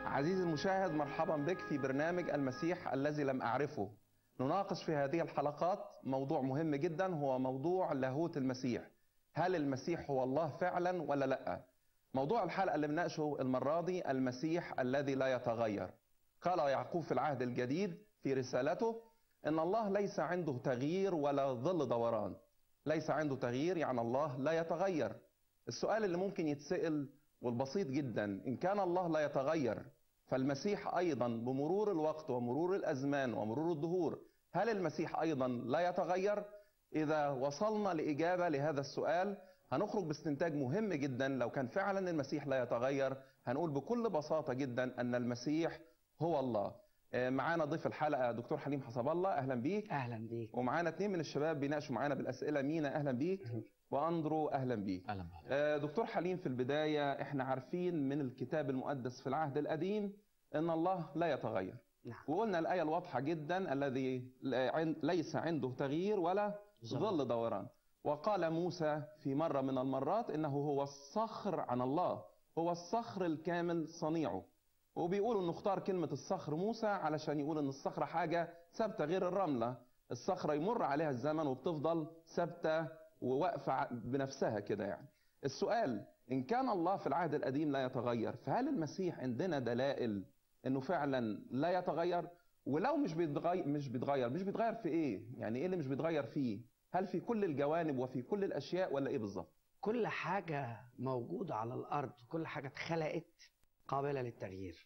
عزيزي المشاهد مرحبا بك في برنامج المسيح الذي لم أعرفه نناقش في هذه الحلقات موضوع مهم جدا هو موضوع لاهوت المسيح هل المسيح هو الله فعلا ولا لا موضوع الحلقة اللي بنناقشه المرة دي المسيح الذي لا يتغير قال يعقوب في العهد الجديد في رسالته ان الله ليس عنده تغيير ولا ظل دوران ليس عنده تغيير يعني الله لا يتغير السؤال اللي ممكن يتسأل والبسيط جدا ان كان الله لا يتغير فالمسيح ايضا بمرور الوقت ومرور الازمان ومرور الدهور هل المسيح ايضا لا يتغير اذا وصلنا لاجابه لهذا السؤال هنخرج باستنتاج مهم جدا لو كان فعلا المسيح لا يتغير هنقول بكل بساطه جدا ان المسيح هو الله آه، معانا ضيف الحلقه دكتور حليم حسب الله اهلا بيك اهلا بيك ومعانا اثنين من الشباب بيناقشوا معانا بالاسئله مينا اهلا بيك واندرو اهلا بيك اهلا بحضرتك آه، دكتور حليم في البدايه احنا عارفين من الكتاب المقدس في العهد القديم ان الله لا يتغير نعم وقلنا الايه الواضحه جدا الذي ليس عنده تغيير ولا ظل دوران وقال موسى في مره من المرات انه هو الصخر عن الله هو الصخر الكامل صنيعه وبيقولوا انه اختار كلمه الصخر موسى علشان يقول ان الصخره حاجه ثابته غير الرمله الصخره يمر عليها الزمن وبتفضل ثابته وواقفه بنفسها كده يعني السؤال ان كان الله في العهد القديم لا يتغير فهل المسيح عندنا دلائل انه فعلا لا يتغير ولو مش بيتغير مش بيتغير مش بيتغير في ايه يعني ايه اللي مش بيتغير فيه هل في كل الجوانب وفي كل الاشياء ولا ايه بالظبط كل حاجة موجودة على الأرض كل حاجة اتخلقت قابلة للتغيير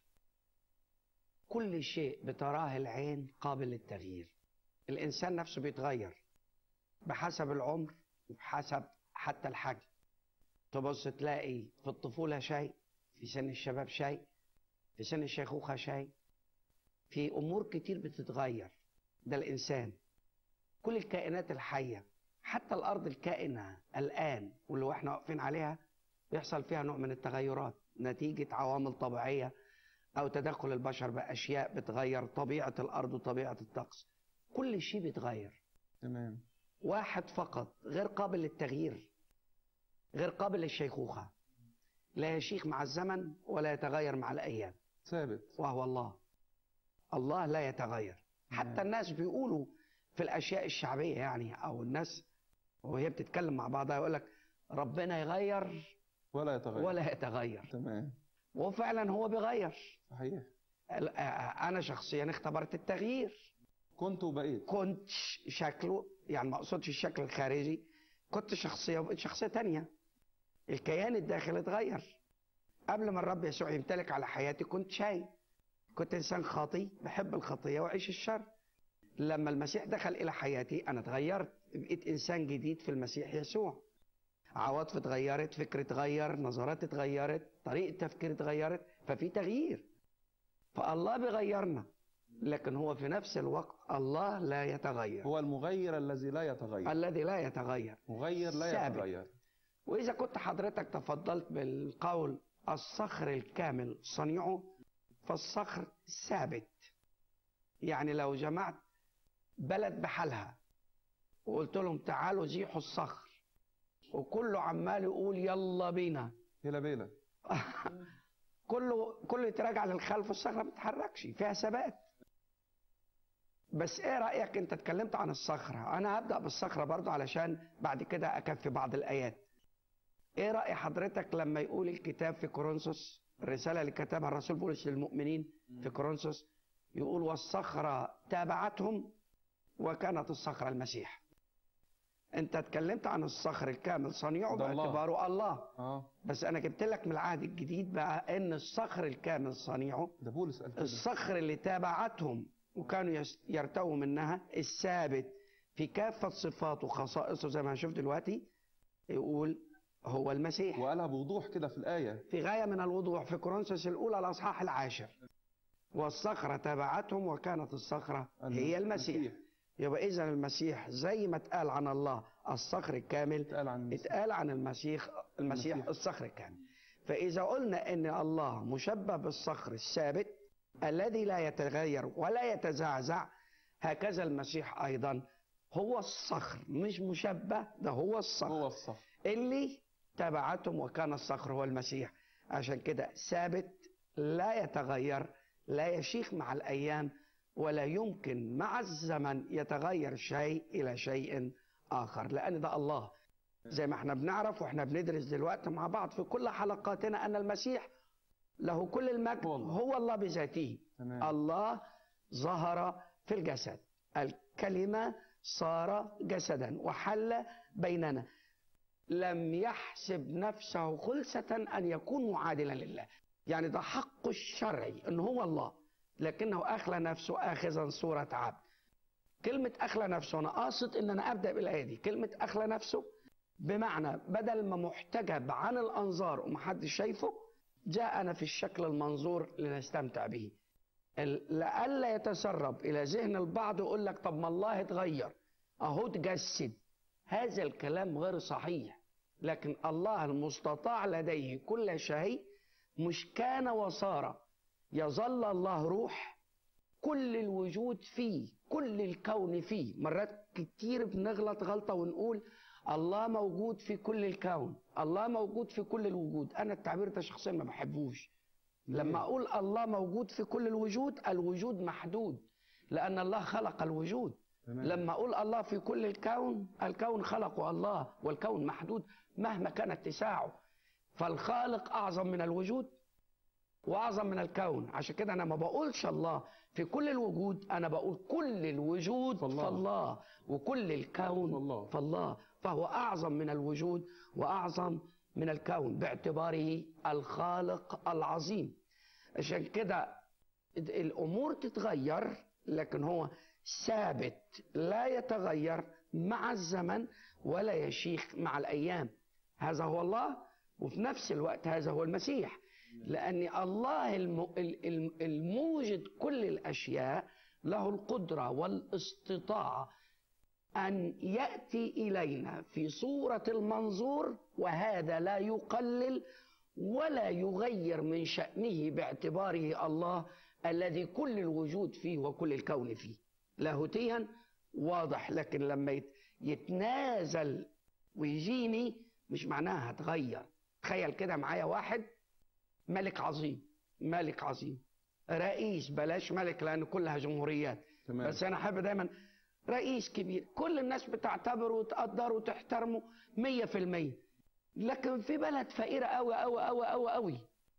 كل شيء بتراه العين قابل للتغيير الإنسان نفسه بيتغير بحسب العمر وبحسب حتى الحجم تبص تلاقي في الطفولة شيء في سن الشباب شيء في سن الشيخوخة شيء في أمور كتير بتتغير ده الإنسان كل الكائنات الحية حتى الأرض الكائنة الآن واللي احنا واقفين عليها بيحصل فيها نوع من التغيرات نتيجة عوامل طبيعية أو تدخل البشر بأشياء بتغير طبيعة الأرض وطبيعة الطقس كل شيء بيتغير تمام واحد فقط غير قابل للتغيير غير قابل للشيخوخة لا يشيخ مع الزمن ولا يتغير مع الأيام ثابت وهو الله الله لا يتغير حتى الناس بيقولوا في الاشياء الشعبيه يعني او الناس وهي بتتكلم مع بعضها يقول لك ربنا يغير ولا يتغير ولا يتغير تمام وفعلا هو بيغير صحيح ال- آه، انا شخصيا اختبرت التغيير كنت وبقيت كنت ش- شكله يعني ما اقصدش الشكل الخارجي كنت شخصيه وبقيت شخصيه تانية الكيان الداخلي اتغير قبل ما الرب يسوع يمتلك على حياتي كنت شاي كنت انسان خاطي بحب الخطيه واعيش الشر لما المسيح دخل الى حياتي انا اتغيرت بقيت انسان جديد في المسيح يسوع عواطفي اتغيرت فكري اتغير نظراتي اتغيرت طريقه تفكيري اتغيرت ففي تغيير فالله بيغيرنا لكن هو في نفس الوقت الله لا يتغير هو المغير الذي لا يتغير الذي لا يتغير مغير لا ثابت. يتغير واذا كنت حضرتك تفضلت بالقول الصخر الكامل صنيعه فالصخر ثابت يعني لو جمعت بلد بحالها وقلت لهم تعالوا زيحوا الصخر وكله عمال يقول يلا بينا هلا بيلا كله كله يتراجع للخلف والصخره ما بتتحركش فيها ثبات بس ايه رايك انت اتكلمت عن الصخره انا هبدا بالصخره برضو علشان بعد كده اكفي بعض الايات ايه راي حضرتك لما يقول الكتاب في كورنثوس الرساله اللي كتبها الرسول بولس للمؤمنين في كورنثوس يقول والصخره تابعتهم وكانت الصخره المسيح انت اتكلمت عن الصخر الكامل صنيعه ده الله. باعتباره الله اه بس انا جبت لك من العهد الجديد بقى ان الصخر الكامل صنيعه ده بولس قال كده الصخر اللي تابعتهم وكانوا يس- يرتووا منها الثابت في كافة صفاته وخصائصه زي ما هنشوف دلوقتي يقول هو المسيح وقالها بوضوح كده في الآية في غاية من الوضوح في كورنثوس الأولى الأصحاح العاشر والصخرة تبعتهم وكانت الصخرة هي المسيح يبقى إذا المسيح زي ما اتقال عن الله الصخر الكامل اتقال عن المسيح. اتقال عن المسيح المسيح المسيح. الصخر الكامل فإذا قلنا إن الله مشبه بالصخر الثابت الذي لا يتغير ولا يتزعزع هكذا المسيح أيضا هو الصخر مش مشبه ده هو الصخر هو الصخر اللي تبعتهم وكان الصخر هو المسيح عشان كده ثابت لا يتغير لا يشيخ مع الايام ولا يمكن مع الزمن يتغير شيء الى شيء اخر لان ده الله زي ما احنا بنعرف واحنا بندرس دلوقتي مع بعض في كل حلقاتنا ان المسيح له كل المجد هو الله. هو الله بذاته تمام الله ظهر في الجسد الكلمة صار جسدا وحل بيننا لم يحسب نفسه خلسة أن يكون معادلا لله يعني ده حقه الشرعي أن هو الله لكنه أخلى نفسه آخذا صورة عبد كلمة أخلى نفسه أنا قاصد أن أنا أبدأ بالآية دي كلمة أخلى نفسه بمعنى بدل ما محتجب عن الأنظار ومحدش شايفه جاءنا في الشكل المنظور لنستمتع به ال- لئلا يتسرب الى ذهن البعض يقول لك طب ما الله اتغير اهو اتجسد هذا الكلام غير صحيح لكن الله المستطاع لديه كل شيء مش كان وصار يظل الله روح كل الوجود فيه كل الكون فيه مرات كتير بنغلط غلطة ونقول الله موجود في كل الكون الله موجود في كل الوجود انا التعبير ده شخصيا ما بحبوش لما اقول الله موجود في كل الوجود الوجود محدود لان الله خلق الوجود تمام. لما اقول الله في كل الكون الكون خلقه الله والكون محدود مهما كان اتساعه فالخالق اعظم من الوجود واعظم من الكون عشان كده انا ما بقولش الله في كل الوجود انا بقول كل الوجود فالله. فالله وكل الكون فالله. فالله فهو اعظم من الوجود واعظم من الكون باعتباره الخالق العظيم عشان كده الامور تتغير لكن هو ثابت لا يتغير مع الزمن ولا يشيخ مع الايام هذا هو الله وفي نفس الوقت هذا هو المسيح لان الله الم- ال- ال- الموجد كل الاشياء له القدره والاستطاعه ان ياتي الينا في صوره المنظور وهذا لا يقلل ولا يغير من شانه باعتباره الله الذي كل الوجود فيه وكل الكون فيه لاهوتيا واضح لكن لما يت- يتنازل ويجيني مش معناها هتغير تخيل كده معايا واحد ملك عظيم ملك عظيم رئيس بلاش ملك لان كلها جمهوريات تمام. بس انا احب دايما رئيس كبير كل الناس بتعتبره وتقدره وتحترمه مية في المية لكن في بلد فقيرة أوي أوي أوي أوي أوي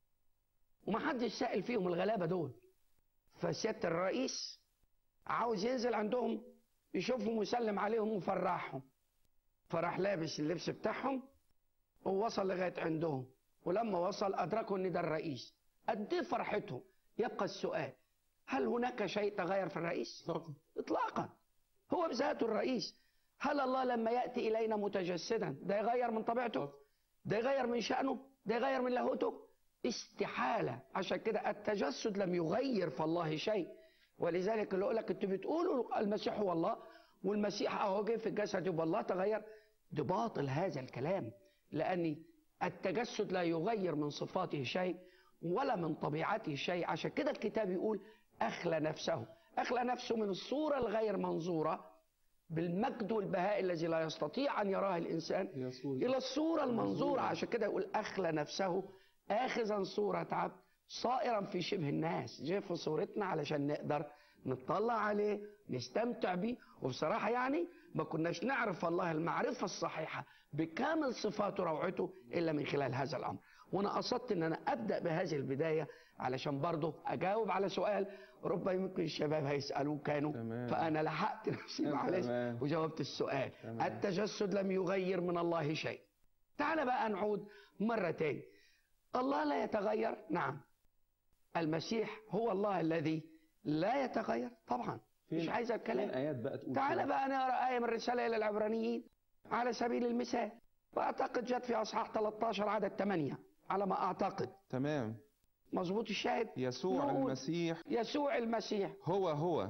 ومحدش سائل فيهم الغلابة دول فسيادة الرئيس عاوز ينزل عندهم يشوفهم ويسلم عليهم ويفرحهم فراح لابس اللبس بتاعهم ووصل لغاية عندهم ولما وصل أدركوا إن ده الرئيس قد إيه فرحتهم يبقى السؤال هل هناك شيء تغير في الرئيس؟ إطلاقاً. اطلاقا هو بذاته الرئيس هل الله لما ياتي الينا متجسدا ده يغير من طبيعته ده يغير من شانه ده يغير من لاهوته استحاله عشان كده التجسد لم يغير في الله شيء ولذلك اللي يقول لك انتوا بتقولوا المسيح هو الله والمسيح اهو جه في الجسد يبقى الله تغير ده باطل هذا الكلام لان التجسد لا يغير من صفاته شيء ولا من طبيعته شيء عشان كده الكتاب يقول اخلى نفسه اخلى نفسه من الصوره الغير منظوره بالمجد والبهاء الذي لا يستطيع ان يراه الانسان يسوع. الى الصوره المنظوره عشان كده يقول اخلى نفسه اخذا صوره عبد صائرا في شبه الناس جه في صورتنا علشان نقدر نطلع عليه نستمتع بيه وبصراحه يعني ما كناش نعرف الله المعرفه الصحيحه بكامل صفاته وروعته الا من خلال هذا الامر وانا قصدت ان انا ابدا بهذه البدايه علشان برضه اجاوب على سؤال ربما يمكن الشباب هيسالوه كانوا تمام. فانا لحقت نفسي معلش تمام. وجاوبت السؤال تمام. التجسد لم يغير من الله شيء تعال بقى نعود مرة تاني الله لا يتغير نعم المسيح هو الله الذي لا يتغير طبعا فين- مش عايز فين الكلام ايات بقى تقول تعال كده؟ بقى نقرا آية من الرسالة إلى العبرانيين على سبيل المثال وأعتقد جت في أصحاح 13 عدد 8 على ما أعتقد تمام مظبوط الشاهد يسوع نقول المسيح يسوع المسيح هو هو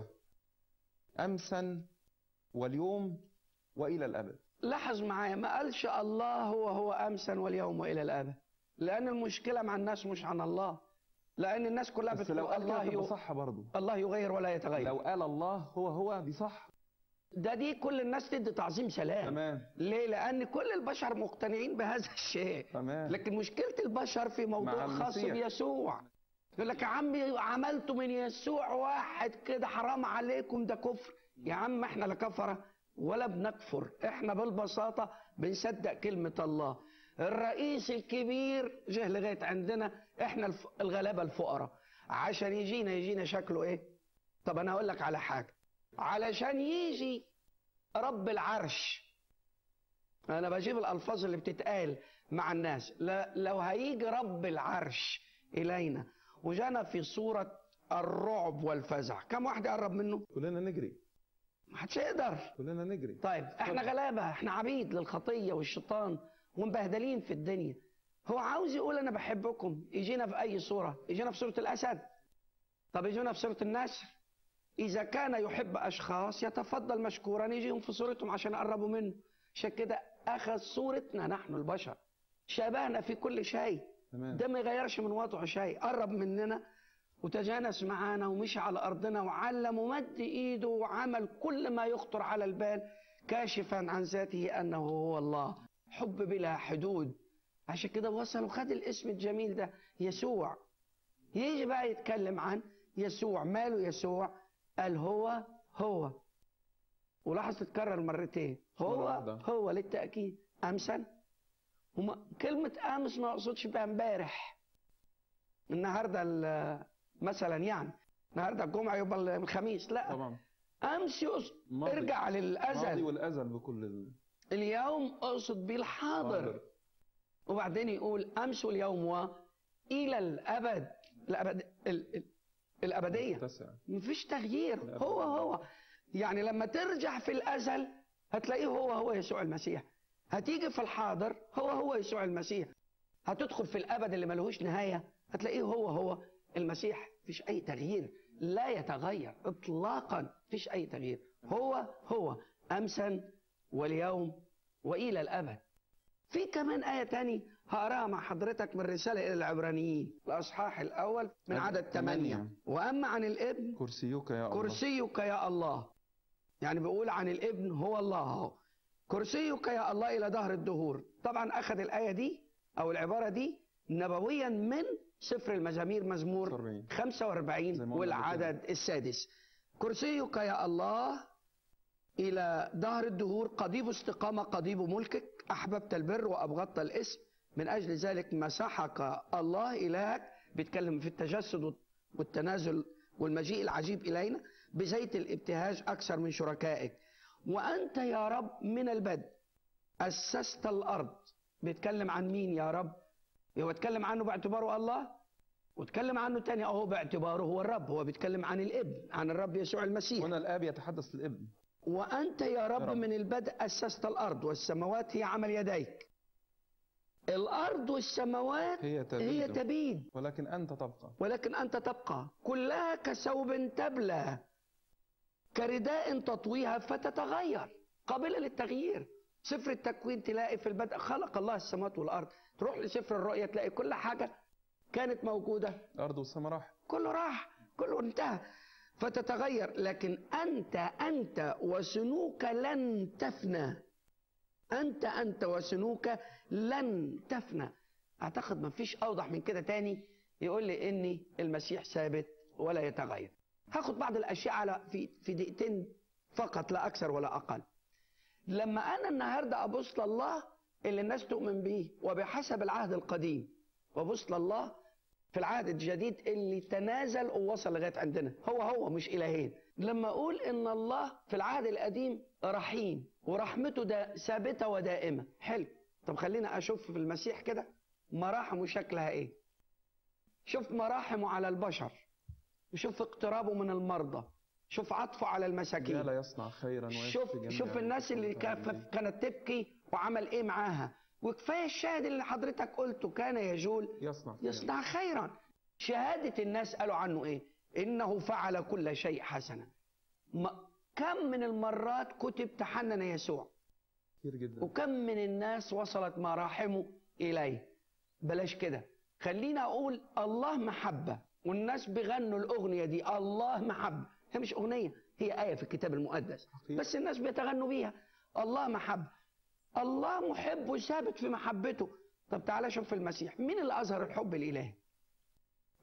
امسا واليوم والى الابد لاحظ معايا ما قالش الله هو هو امسا واليوم والى الابد لان المشكله مع الناس مش عن الله لان الناس كلها بس بتقول لو قال الله كده تبقى يغ... صح برضه الله يغير ولا يتغير لو قال الله هو هو دي صح ده دي كل الناس تدي تعظيم سلام تمام ليه لان كل البشر مقتنعين بهذا الشيء تمام لكن مشكله البشر في موضوع مع خاص المسيح. بيسوع يقول لك يا عمي عملتوا من يسوع واحد كده حرام عليكم ده كفر يا عم احنا لا كفره ولا بنكفر احنا بالبساطه بنصدق كلمه الله الرئيس الكبير جه لغايه عندنا احنا الف... الغلابه الفقراء عشان يجينا يجينا شكله ايه طب انا اقول لك على حاجه علشان يجي رب العرش انا بجيب الالفاظ اللي بتتقال مع الناس لا لو هيجي رب العرش الينا وجانا في صوره الرعب والفزع كم واحد يقرب منه كلنا نجري ما حدش يقدر كلنا نجري طيب احنا غلابه احنا عبيد للخطيه والشيطان ومبهدلين في الدنيا هو عاوز يقول انا بحبكم يجينا في اي صوره يجينا في صوره الاسد طب يجينا في صوره النسر اذا كان يحب اشخاص يتفضل مشكورا يجيهم في صورتهم عشان يقربوا منه عشان كده اخذ صورتنا نحن البشر شبهنا في كل شيء تمام ده ما يغيرش من وضعه شيء قرب مننا وتجانس معانا ومشي على ارضنا وعلم ومد ايده وعمل كل ما يخطر على البال كاشفا عن ذاته انه هو الله حب بلا حدود عشان كده وصل وخد الاسم الجميل ده يسوع يجي بقى يتكلم عن يسوع ماله يسوع قال هو هو ولاحظ تتكرر مرتين هو واحدة. هو للتأكيد أمسا وما كلمة أمس ما أقصدش بها امبارح النهارده ال- مثلا يعني النهارده الجمعة يبقى الخميس لا طبعا أمس يقصد ماضي. ارجع الماضي للأزل والازل بكل ال... اليوم أقصد بيه الحاضر حاضر. وبعدين يقول امس واليوم والى الابد الابد ال- ال- الابديه متسع مفيش تغيير الأبد. هو هو يعني لما ترجع في الازل هتلاقيه هو هو يسوع المسيح هتيجي في الحاضر هو هو يسوع المسيح هتدخل في الابد اللي ملهوش نهايه هتلاقيه هو هو المسيح مفيش اي تغيير لا يتغير اطلاقا مفيش اي تغيير هو هو امسا واليوم والى الابد في كمان آية تاني هقراها مع حضرتك من رسالة إلى العبرانيين الأصحاح الأول من عدد عدد ثمانية ثمانية. وأما عن الابن كرسيك يا الله كرسيك يا الله يعني بيقول عن الابن هو الله اهو كرسيك يا الله الى دهر الدهور طبعا اخذ الايه دي او العباره دي نبويا من سفر المزامير مزمور 40. 45 زي ما قلنا والعدد السادس كرسيك يا الله الى دهر الدهور قضيب استقامه قضيب ملكك احببت البر وابغضت الاسم من اجل ذلك مسحك الله الهك بيتكلم في التجسد والتنازل والمجيء العجيب الينا بزيت الابتهاج اكثر من شركائك وانت يا رب من البدء اسست الارض بيتكلم عن مين يا رب هو بيتكلم عنه باعتباره الله واتكلم عنه تاني اهو باعتباره هو الرب هو بيتكلم عن الابن عن الرب يسوع المسيح هنا الاب يتحدث للابن وأنت يا رب, يا رب. من البدء أسست الأرض والسماوات هي عمل يديك الأرض والسماوات هي تبيد هي تبيد ولكن انت تبقى ولكن أنت تبقى كلها كثوب تبلى كرداء تطويها فتتغير قابلة للتغيير سفر التكوين تلاقي في البدء خلق الله السماوات والأرض تروح لسفر الرؤيا تلاقي كل حاجة كانت موجودة الارض والسماء راح كله راح كله انتهى فتتغير لكن أنت أنت وسنوك لن تفنى أنت أنت وسنوك لن تفنى أعتقد ما فيش أوضح من كده تاني يقول لي إني المسيح ثابت ولا يتغير هاخد بعض الأشياء على في في دقيقتين فقط لا أكثر ولا أقل لما أنا النهاردة أبص لله اللي الناس تؤمن به وبحسب العهد القديم وابص لله في العهد الجديد اللي تنازل ووصل لغايه عندنا هو هو مش الهين لما اقول ان الله في العهد القديم رحيم ورحمته دا ثابته ودائمه حلو طب خلينا اشوف في المسيح كده مراحمه شكلها ايه شوف مراحمه على البشر وشوف اقترابه من المرضى شوف عطفه على يا المساكين لا يصنع خيرا ويسفك شوف جميع شوف الناس اللي كا- كانت تبكي وعمل ايه معاها وكفايه الشاهد اللي حضرتك قلته كان يجول يصنع خيراً. يصنع خيرا شهادة الناس قالوا عنه ايه انه فعل كل شيء حسنا ما كم من المرات كتب تحنن يسوع كتير جدا وكم من الناس وصلت مراحمه اليه بلاش كده خلينا اقول الله محبة والناس بيغنوا الاغنية دي الله محبة هي مش اغنية هي آية في الكتاب المقدس حقيقة. بس الناس بيتغنوا بيها الله محبة الله محب وثابت في محبته طب تعالى شوف في المسيح مين اللي اظهر الحب الالهي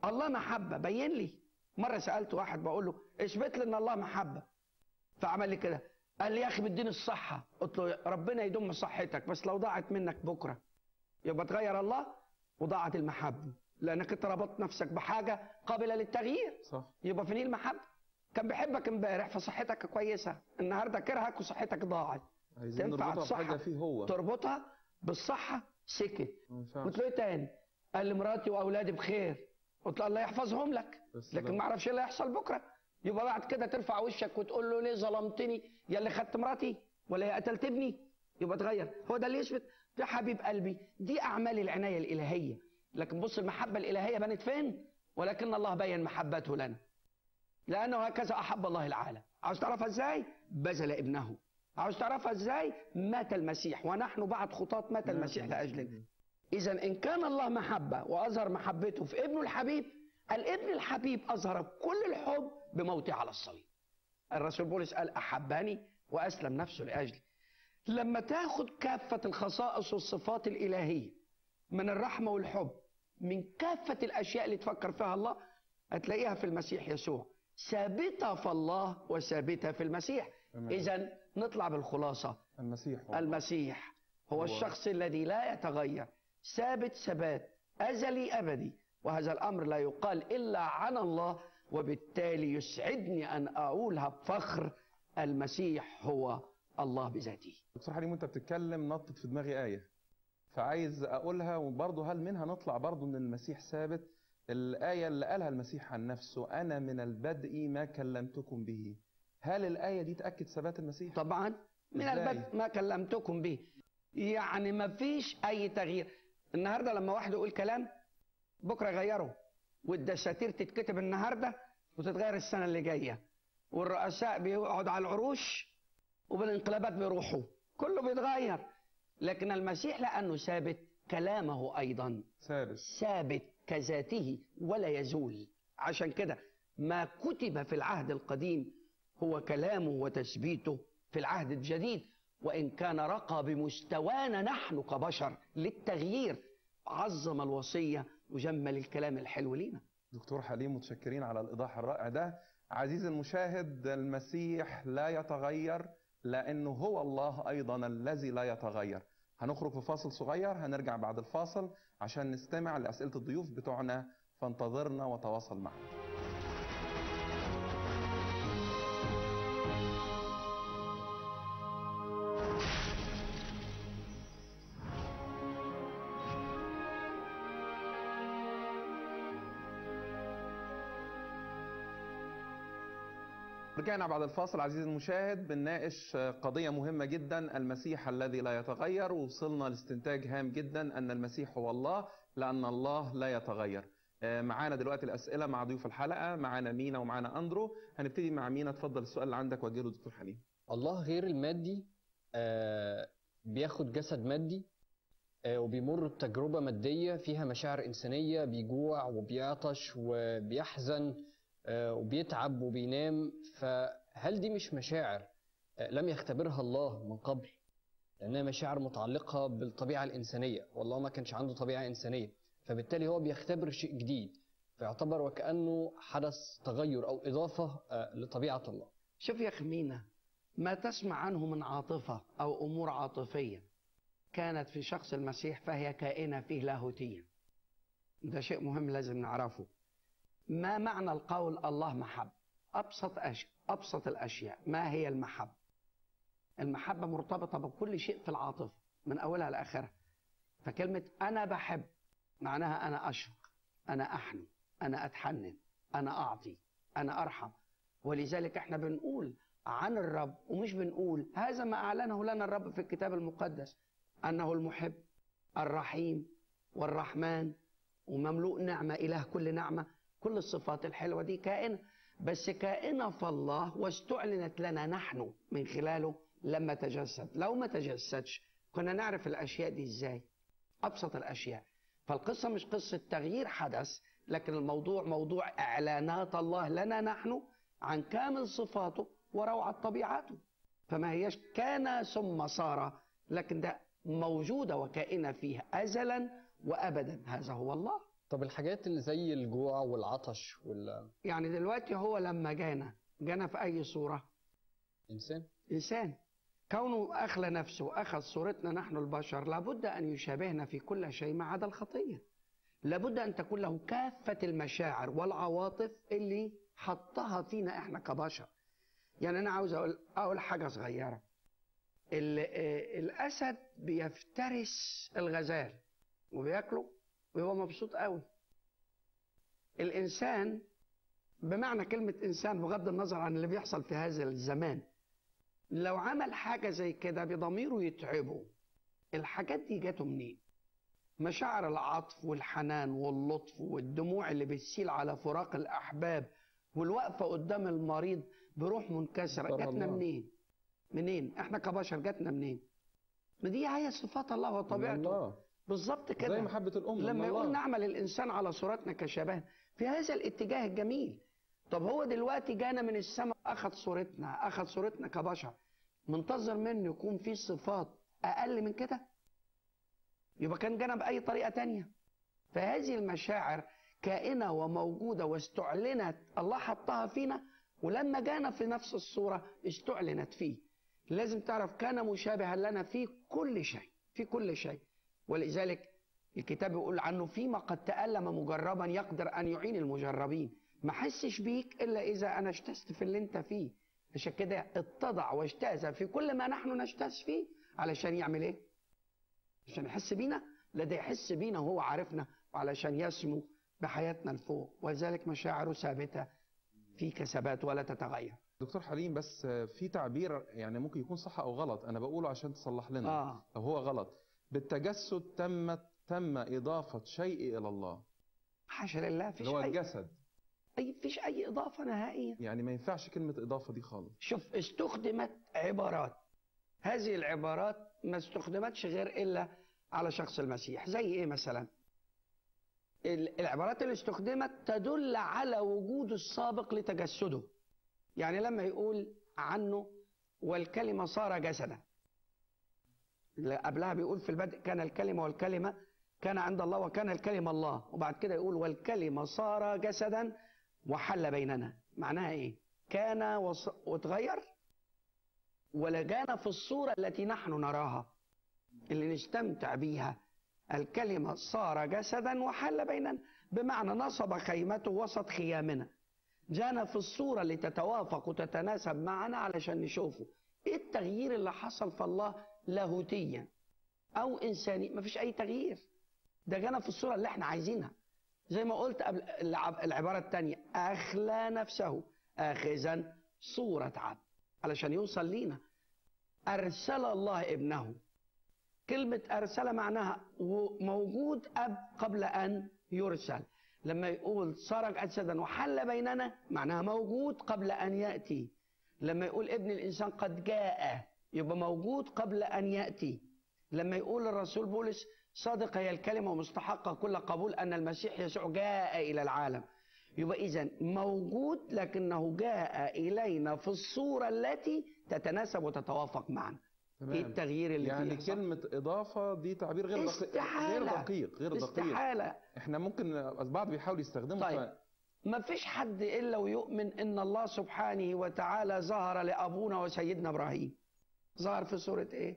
الله محبه بين لي مره سالت واحد بقول له اثبت لي ان الله محبه فعمل لي كده قال لي يا اخي بديني الصحه قلت له ربنا يدم صحتك بس لو ضاعت منك بكره يبقى تغير الله وضاعت المحبه لانك انت ربطت نفسك بحاجه قابله للتغيير صح يبقى فين المحبه كان بيحبك امبارح فصحتك كويسه النهارده كرهك وصحتك ضاعت عايزين تنفع نربطها الصحة بحاجه فيه هو تربطها بالصحه سكت ما ينفعش. قلت له ايه تاني قال لي مراتي واولادي بخير قلت له الله يحفظهم لك بس لكن لو- ما اعرفش ايه اللي هيحصل بكره يبقى بعد كده ترفع وشك وتقول له ليه ظلمتني يا اللي خدت مراتي ولا يا قتلت ابني يبقى تغير هو ده اللي يثبت يا حبيب قلبي دي اعمال العنايه الالهيه لكن بص المحبه الالهيه بنت فين ولكن الله بين محبته لنا لانه هكذا احب الله العالم عاوز تعرفها ازاي بذل ابنه عاوز تعرفها ازاي مات المسيح ونحن بعد خطاة مات المسيح لاجلنا إذا إن كان الله محبة وأظهر محبته في ابنه الحبيب الابن الحبيب أظهر كل الحب بموته على الصليب الرسول بولس قال أحبني وأسلم نفسه لأجلي لما تاخد كافة الخصائص والصفات الإلهية من الرحمة والحب من كافة الأشياء اللي تفكر فيها الله هتلاقيها في المسيح يسوع ثابتة في الله وثابتة في المسيح تمام. إذا نطلع بالخلاصة المسيح هو المسيح هو هو- الشخص الذي لا يتغير ثابت ثبات أزلي أبدي وهذا الأمر لا يقال إلا عن الله وبالتالي يسعدني أن أقولها بفخر المسيح هو الله بذاته دكتور حليم وانت بتتكلم نطت في دماغي آية فعايز أقولها وبرضه هل منها نطلع برضه إن المسيح ثابت الآية اللي قالها المسيح عن نفسه أنا من البدء ما كلمتكم به هل الآية دي تأكد ثبات المسيح؟ طبعا من إزاي؟ البدء ما كلمتكم به يعني ما فيش أي تغيير النهاردة لما واحد يقول كلام بكرة يغيره والدساتير تتكتب النهاردة وتتغير السنة اللي جاية والرؤساء بيقعدوا على العروش وبالانقلابات بيروحوا كله بيتغير لكن المسيح لأنه ثابت كلامه أيضا ثابت ثابت كذاته ولا يزول عشان كده ما كتب في العهد القديم هو كلامه وتثبيته في العهد الجديد وإن كان رقى بمستوانا نحن كبشر للتغيير عظم الوصية وجمل الكلام الحلو لينا دكتور حليم متشكرين على الإيضاح الرائع ده عزيزي المشاهد المسيح لا يتغير لأنه هو الله أيضا الذي لا يتغير هنخرج في فاصل صغير هنرجع بعد الفاصل عشان نستمع لأسئلة الضيوف بتوعنا فانتظرنا وتواصل معنا رجعنا بعد الفاصل عزيزي المشاهد بنناقش قضية مهمة جدا المسيح الذي لا يتغير وصلنا لاستنتاج هام جدا أن المسيح هو الله لأن الله لا يتغير آه، معانا دلوقتي الأسئلة مع ضيوف الحلقة معانا مينا ومعانا أندرو هنبتدي مع مينا اتفضل السؤال اللي عندك وجهه دكتور حليم الله غير المادي آه، بياخد جسد مادي آه، وبيمر بتجربة مادية فيها مشاعر إنسانية بيجوع وبيعطش وبيحزن آه، وبيتعب وبينام فهل دي مش مشاعر آه، لم يختبرها الله من قبل لأنها مشاعر متعلقة بالطبيعة الإنسانية والله ما كانش عنده طبيعة إنسانية فبالتالي هو بيختبر شيء جديد فيعتبر وكأنه حدث تغير أو إضافة آه، لطبيعة الله شوف يا خمينة ما تسمع عنه من عاطفة أو أمور عاطفية كانت في شخص المسيح فهي كائنة فيه لاهوتيا ده شيء مهم لازم نعرفه ما معنى القول الله محب أبسط أش... أبسط الأشياء ما هي المحبة المحبة مرتبطة بكل شيء في العاطفة من أولها لآخرها فكلمة أنا بحب معناها أنا أشفق أنا أحنو أنا أتحنن أنا أعطي أنا أرحم ولذلك احنا بنقول عن الرب ومش بنقول هذا ما أعلنه لنا الرب في الكتاب المقدس أنه المحب الرحيم والرحمن ومملوء نعمة إله كل نعمة كل الصفات الحلوة دي كائنة بس كائنة في الله واستعلنت لنا نحن من خلاله لما تجسد لو ما تجسدش كنا نعرف الأشياء دي إزاي أبسط الأشياء فالقصة مش قصة تغيير حدث لكن الموضوع موضوع إعلانات الله لنا نحن عن كامل صفاته وروعة طبيعته فما هيش كان ثم صار لكن ده موجودة وكائنة فيها أزلا وأبدا هذا هو الله طب الحاجات اللي زي الجوع والعطش والإنسان يعني دلوقتي هو لما جانا جانا في أي صورة إنسان كونه أخلى نفسه وأخذ صورتنا نحن البشر لابد أن يشابهنا في كل شيء ما عدا الخطية لابد أن تكون له كافة المشاعر والعواطف اللي حطها فينا إحنا كبشر يعني أنا عاوز أقول, أقول حاجة صغيرة ال- آه، الأسد بيفترس الغزال وبياكله ويبقى مبسوط قوي الإنسان بمعنى كلمة إنسان بغض النظر عن اللي بيحصل في هذا الزمان لو عمل حاجة زي كده بضميره يتعبه الحاجات دي جاته منين مشاعر العطف والحنان واللطف والدموع اللي بتسيل على فراق الأحباب والوقفة قدام المريض بروح منكسرة سبحان جاتنا الله. منين منين احنا كبشر جاتنا منين ما دي هي صفات الله وطبيعته الله بالظبط كده زي محبة الأم لما من يقول الله. نعمل الانسان على صورتنا كشبه في هذا الاتجاه الجميل طب هو دلوقتي جانا من السماء اخذ صورتنا اخذ صورتنا كبشر منتظر منه يكون في صفات اقل من كده يبقى كان جانا باي طريقه تانية فهذه المشاعر كائنه وموجوده واستعلنت الله حطها فينا ولما جانا في نفس الصوره استعلنت فيه لازم تعرف كان مشابها لنا في كل شيء في كل شيء ولذلك الكتاب يقول عنه فيما قد تألم مجربا يقدر أن يعين المجربين ما حسش بيك إلا إذا أنا اشتست في اللي أنت فيه عشان كده اتضع واجتاز في كل ما نحن نجتاز فيه علشان يعمل إيه؟ عشان يحس بينا لا ده يحس بينا وهو عارفنا وعلشان يسمو بحياتنا لفوق ولذلك مشاعره ثابتة في كثبات ولا تتغير دكتور حليم بس في تعبير يعني ممكن يكون صح أو غلط أنا بقوله عشان تصلح لنا آه لو هو غلط بالتجسد تمت تم إضافة شيء إلى الله حاشا لله فيش اللي هو أي الجسد أي فيش أي إضافة نهائية يعني ما ينفعش كلمة إضافة دي خالص شوف استخدمت عبارات هذه العبارات ما استخدمتش غير الا على شخص المسيح زي ايه مثلا ال- العبارات اللي استخدمت تدل على وجود السابق لتجسده يعني لما يقول عنه والكلمة صار جسدا اللي قبلها بيقول في البدء كان الكلمة والكلمة كان عند الله وكان الكلمة الله وبعد كده يقول والكلمة صار جسدا وحل بيننا معناها ايه كان وص... وتغير ولا جانا في الصورة التي نحن نراها اللي نستمتع بيها الكلمة صار جسدا وحل بيننا بمعنى نصب خيمته وسط خيامنا جانا في الصورة اللي تتوافق وتتناسب معنا علشان نشوفه ايه التغيير اللي حصل في الله لاهوتيا او انساني مفيش اي تغيير ده جانا في الصورة اللي احنا عايزينها زي ما قلت قبل العب- العبارة الثانية أخلى نفسه آخذا صورة عبد علشان يوصل لينا أرسل الله ابنه كلمة أرسل معناها و- موجود أب قبل أن يرسل لما يقول صار جسدا وحل بيننا معناها موجود قبل أن يأتي لما يقول ابن الإنسان قد جاء يبقى موجود قبل أن يأتي لما يقول الرسول بولس صادقة هي الكلمة ومستحقة كل قبول أن المسيح يسوع جاء إلى العالم يبقى إذا موجود لكنه جاء إلينا في الصورة التي تتناسب وتتوافق معنا إيه التغيير اللي يعني فيه كلمة إضافة دي تعبير غير دقيق غير استحالة. دقيق غير دقيق استحالة احنا ممكن البعض بيحاول يستخدمه طيب. ف- ما فيش حد إلا ويؤمن إن الله سبحانه وتعالى ظهر لأبونا وسيدنا إبراهيم ظهر في صورة إيه؟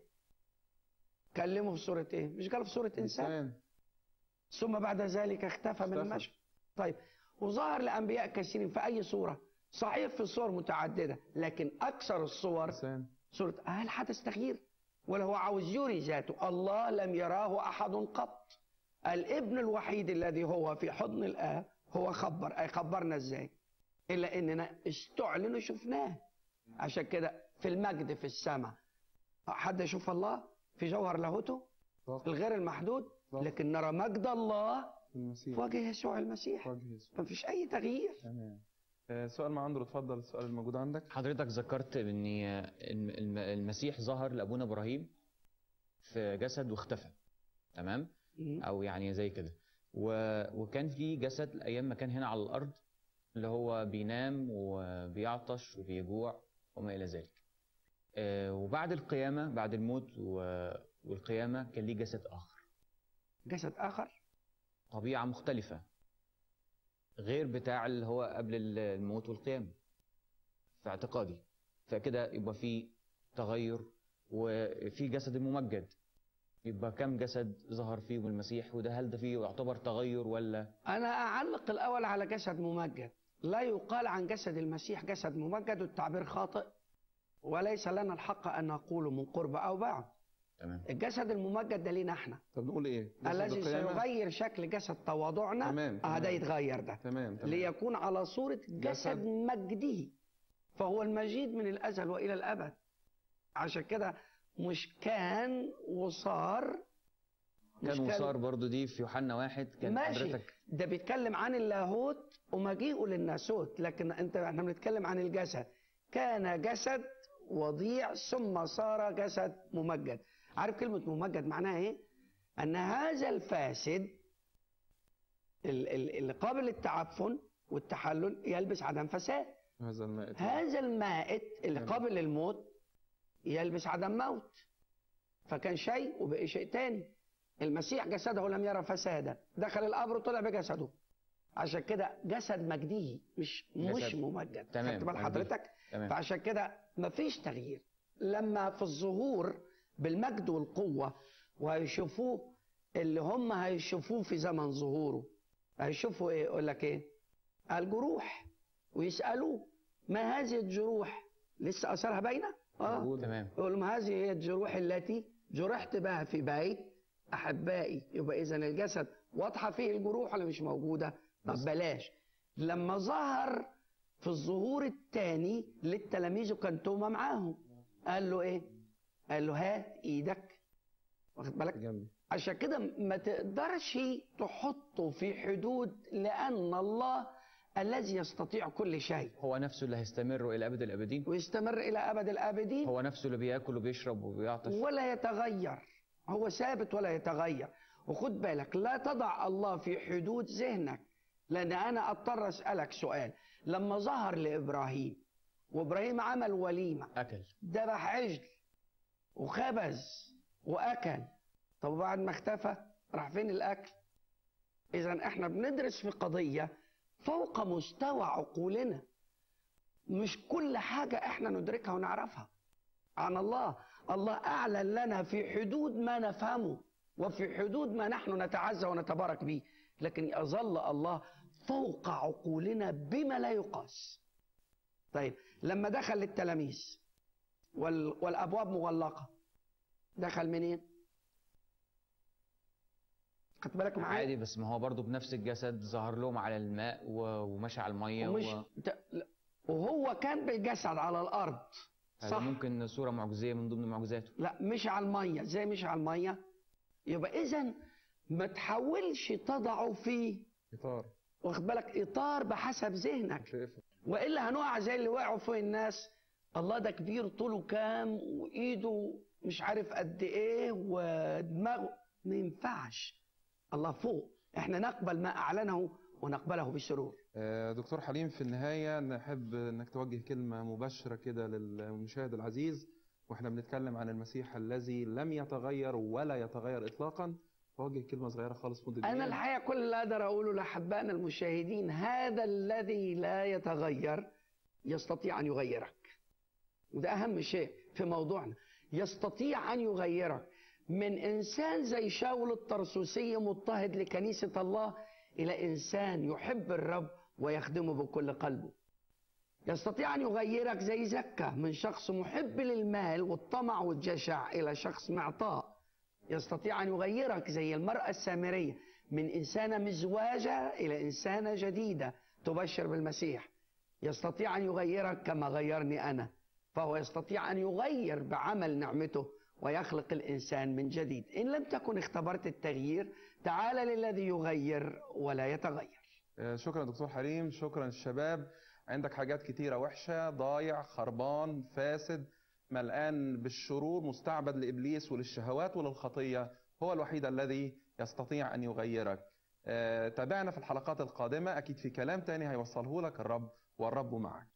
كلمه في صورة إيه؟ مش قال في صورة إنسان إنسان ثم بعد ذلك اختفى من اختفى. المشهد طيب وظهر لأنبياء كثيرين في أي صورة صحيح في صور متعددة لكن أكثر الصور إنسان صورة هل حدث تغيير ولا هو عاوز يري ذاته الله لم يراه أحد قط الابن الوحيد الذي هو في حضن الآب هو خبر أي خبرنا إزاي إلا إننا استعلن وشفناه عشان كده في المجد في السماء حد يشوف الله في جوهر لاهوته صح. الغير المحدود صح. لكن نرى مجد الله المسيح في وجه يسوع المسيح وجه يسوع. ما فيش أي تغيير تمام آه، سؤال مع اندرو اتفضل السؤال الموجود عندك حضرتك ذكرت ان الم- الم- المسيح ظهر لابونا ابراهيم في جسد واختفى تمام او يعني زي كده و- وكان في جسد ايام ما كان هنا على الارض اللي هو بينام وبيعطش وبيجوع وما الى ذلك آه، وبعد القيامه بعد الموت و- والقيامه كان ليه جسد اخر جسد آخر طبيعي طبيعة مختلفة غير بتاع اللي هو قبل ال- الموت والقيامة في اعتقادي فكده يبقى في تغير وفي جسد ممجد يبقى كم جسد ظهر فيهم المسيح وده هل ده فيه يعتبر تغير ولا أنا أعلق الأول على جسد ممجد لا يقال عن جسد المسيح جسد ممجد والتعبير خاطئ وليس لنا الحق أن نقوله من قرب أو بعد تمام الجسد الممجد ده لينا احنا طب نقول ايه؟ جسد الذي القيامة؟ سيغير شكل جسد تواضعنا تمام، آه تمام. ده يتغير ده تمام تمام ليكون على صورة جسد جسد. مجده فهو المجيد من الأزل وإلى الأبد عشان كده مش كان وصار مش كان وصار برضو دي في يوحنا واحد كان ماشي حضرتك ده بيتكلم عن اللاهوت ومجيئه للناسوت لكن انت احنا بنتكلم عن الجسد كان جسد وضيع ثم صار جسد ممجد عارف كلمة ممجد معناها ايه ان هذا الفاسد ال- ال- اللي قابل للتعفن والتحلل يلبس عدم فساد هذا الماء هذا المائت اللي تمام. قابل للموت يلبس عدم موت فكان شيء وبقي شيء تاني المسيح جسده لم يرى فسادا دخل القبر وطلع بجسده عشان كده جسد مجديه مش مش جسد. ممجد تمام، خدت بال مجدي. حضرتك تمام فعشان كده مفيش تغيير لما في الظهور بالمجد والقوة وهيشوفوه اللي هم هيشوفوه في زمن ظهوره هيشوفوا ايه يقول لك ايه الجروح ويسألوه ما هذه الجروح لسه أثرها باينة اه موجودة. تمام يقول لهم هذه هي الجروح التي جرحت بها في بيت احبائي يبقى اذا الجسد واضحه فيه الجروح ولا مش موجوده طب بس. بلاش لما ظهر في الظهور الثاني للتلاميذ وكان توما معاهم قال له ايه قال له هات ايدك واخد بالك جنبي عشان كده ما تقدرش تحطه في حدود لان الله الذي يستطيع كل شيء هو نفسه اللي هيستمر الى ابد الابدين ويستمر الى ابد الابدين هو نفسه اللي بياكل وبيشرب وبيعطش ولا يتغير هو ثابت ولا يتغير وخد بالك لا تضع الله في حدود ذهنك لان انا اضطر اسالك سؤال لما ظهر لابراهيم وابراهيم عمل وليمه اكل ذبح عجل وخبز واكل طب بعد ما اختفى راح فين الاكل اذا احنا بندرس في قضيه فوق مستوى عقولنا مش كل حاجه احنا ندركها ونعرفها عن الله الله اعلن لنا في حدود ما نفهمه وفي حدود ما نحن نتعزى ونتبارك به لكن يظل الله فوق عقولنا بما لا يقاس طيب لما دخل للتلاميذ وال... والابواب مغلقه دخل منين خدت بالك معايا عادي بس ما هو برضه بنفس الجسد ظهر لهم على الماء و- ومشى على الميه ومش و... ت- لا. وهو كان بالجسد على الارض هذا صح ممكن صوره معجزيه من ضمن معجزاته لا مش على الميه ازاي مش على الميه يبقى اذا ما تحاولش تضعه في اطار واخد بالك اطار بحسب ذهنك شايفه والا هنقع زي اللي وقعوا فوق الناس الله ده كبير طوله كام وايده مش عارف قد ايه ودماغه ما ينفعش الله فوق احنا نقبل ما اعلنه ونقبله بسرور آه، دكتور حليم في النهاية نحب انك توجه كلمة مباشرة كده للمشاهد العزيز واحنا بنتكلم عن المسيح الذي لم يتغير ولا يتغير اطلاقا فوجه كلمة صغيرة خالص مدة انا دقيقة. الحقيقه كل اللي اقدر اقوله لاحبائنا المشاهدين هذا الذي لا يتغير يستطيع ان يغيرك وده اهم شيء في موضوعنا يستطيع ان يغيرك من انسان زي شاول الطرسوسي مضطهد لكنيسه الله الى انسان يحب الرب ويخدمه بكل قلبه يستطيع ان يغيرك زي زكا من شخص محب للمال والطمع والجشع الى شخص معطاء يستطيع ان يغيرك زي المراه السامريه من انسانه مزواجه الى انسانه جديده تبشر بالمسيح يستطيع ان يغيرك كما غيرني انا فهو يستطيع ان يغير بعمل نعمته ويخلق الانسان من جديد ان لم تكن اختبرت التغيير تعال للذي يغير ولا يتغير آه، شكرا دكتور حليم شكرا الشباب عندك حاجات كتيرة وحشة ضايع خربان فاسد ملآن بالشرور مستعبد لإبليس وللشهوات وللخطية هو الوحيد الذي يستطيع أن يغيرك آه، تابعنا في الحلقات القادمة أكيد في كلام تاني هيوصله لك الرب والرب معك